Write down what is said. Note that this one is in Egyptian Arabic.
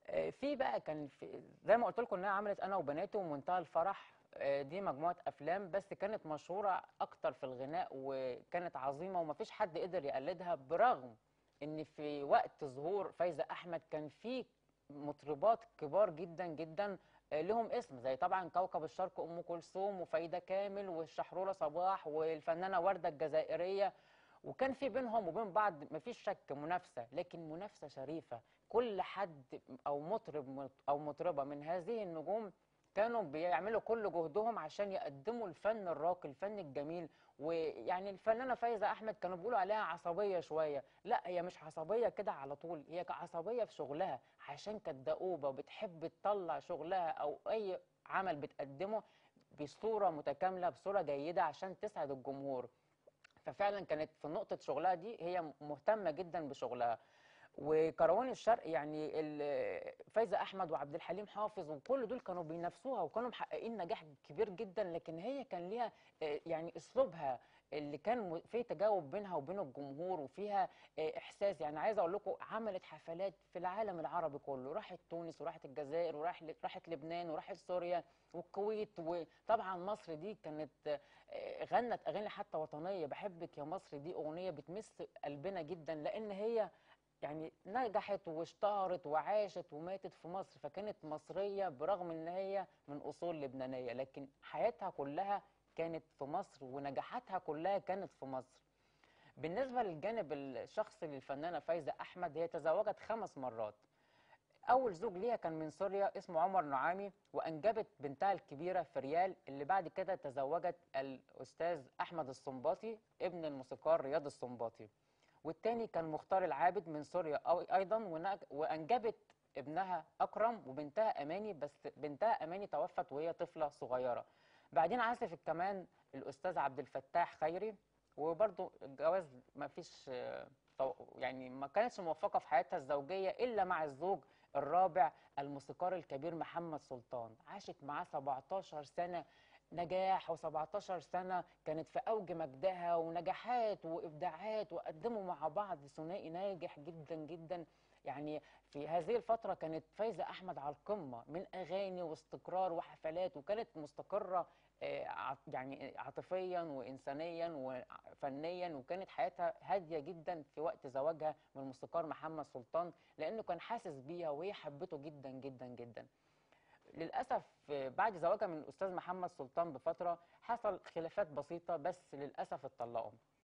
آه، في بقى كان في زي ما قلت لكم انها عملت انا وبناتي ومنتهى الفرح آه، دي مجموعه افلام بس كانت مشهوره اكتر في الغناء وكانت عظيمه ومفيش حد قدر يقلدها برغم ان في وقت ظهور فايزه احمد كان في مطربات كبار جدا جدا آه، لهم اسم زي طبعا كوكب الشرق ام كلثوم وفايده كامل والشحروره صباح والفنانه ورده الجزائريه وكان في بينهم وبين بعض مفيش شك منافسه لكن منافسه شريفه كل حد او مطرب او مطربه من هذه النجوم كانوا بيعملوا كل جهدهم عشان يقدموا الفن الراقي الفن الجميل ويعني الفنانه فايزه احمد كانوا بيقولوا عليها عصبيه شويه لا هي مش عصبيه كده على طول هي عصبيه في شغلها عشان كانت دؤوبه وبتحب تطلع شغلها او اي عمل بتقدمه بصوره متكامله بصوره جيده عشان تسعد الجمهور ففعلا كانت في نقطه شغلها دي هي مهتمه جدا بشغلها وكروان الشرق يعني ال- فايزه احمد وعبد الحليم حافظ وكل دول كانوا بينافسوها وكانوا محققين نجاح كبير جدا لكن هي كان ليها آه، يعني اسلوبها اللي كان م- فيه تجاوب بينها وبين الجمهور وفيها آه، احساس يعني عايزه اقول لكم عملت حفلات في العالم العربي كله راحت تونس وراحت الجزائر وراح راحت لبنان وراحت سوريا والكويت وطبعا مصر دي كانت آه، غنت اغاني حتى وطنيه بحبك يا مصر دي اغنيه بتمس قلبنا جدا لان هي يعني نجحت واشتهرت وعاشت وماتت في مصر فكانت مصرية برغم ان هي من اصول لبنانية لكن حياتها كلها كانت في مصر ونجاحاتها كلها كانت في مصر بالنسبة للجانب الشخصي للفنانة فايزة احمد هي تزوجت خمس مرات اول زوج ليها كان من سوريا اسمه عمر نعامي وانجبت بنتها الكبيره فريال اللي بعد كده تزوجت الاستاذ احمد الصنباطي ابن الموسيقار رياض الصنباطي والتاني كان مختار العابد من سوريا أو- ايضا ونج- وانجبت ابنها اكرم وبنتها اماني بس بنتها اماني توفت وهي طفله صغيره بعدين عزفت كمان الاستاذ عبد الفتاح خيري وبرضه الجواز ما فيش آه، طو- يعني ما كانتش موفقه في حياتها الزوجيه الا مع الزوج الرابع الموسيقار الكبير محمد سلطان عاشت معاه 17 سنه نجاح و17 سنه كانت في اوج مجدها ونجاحات وابداعات وقدموا مع بعض ثنائي ناجح جدا جدا يعني في هذه الفترة كانت فايزة أحمد على القمة من أغاني واستقرار وحفلات وكانت مستقرة آه، ع- يعني عاطفيا وإنسانيا وفنيا وكانت حياتها هادية جدا في وقت زواجها من الموسيقار محمد سلطان لأنه كان حاسس بيها وهي حبته جدا جدا جدا للأسف آه، بعد زواجها من الأستاذ محمد سلطان بفترة حصل خلافات بسيطة بس للأسف اتطلقوا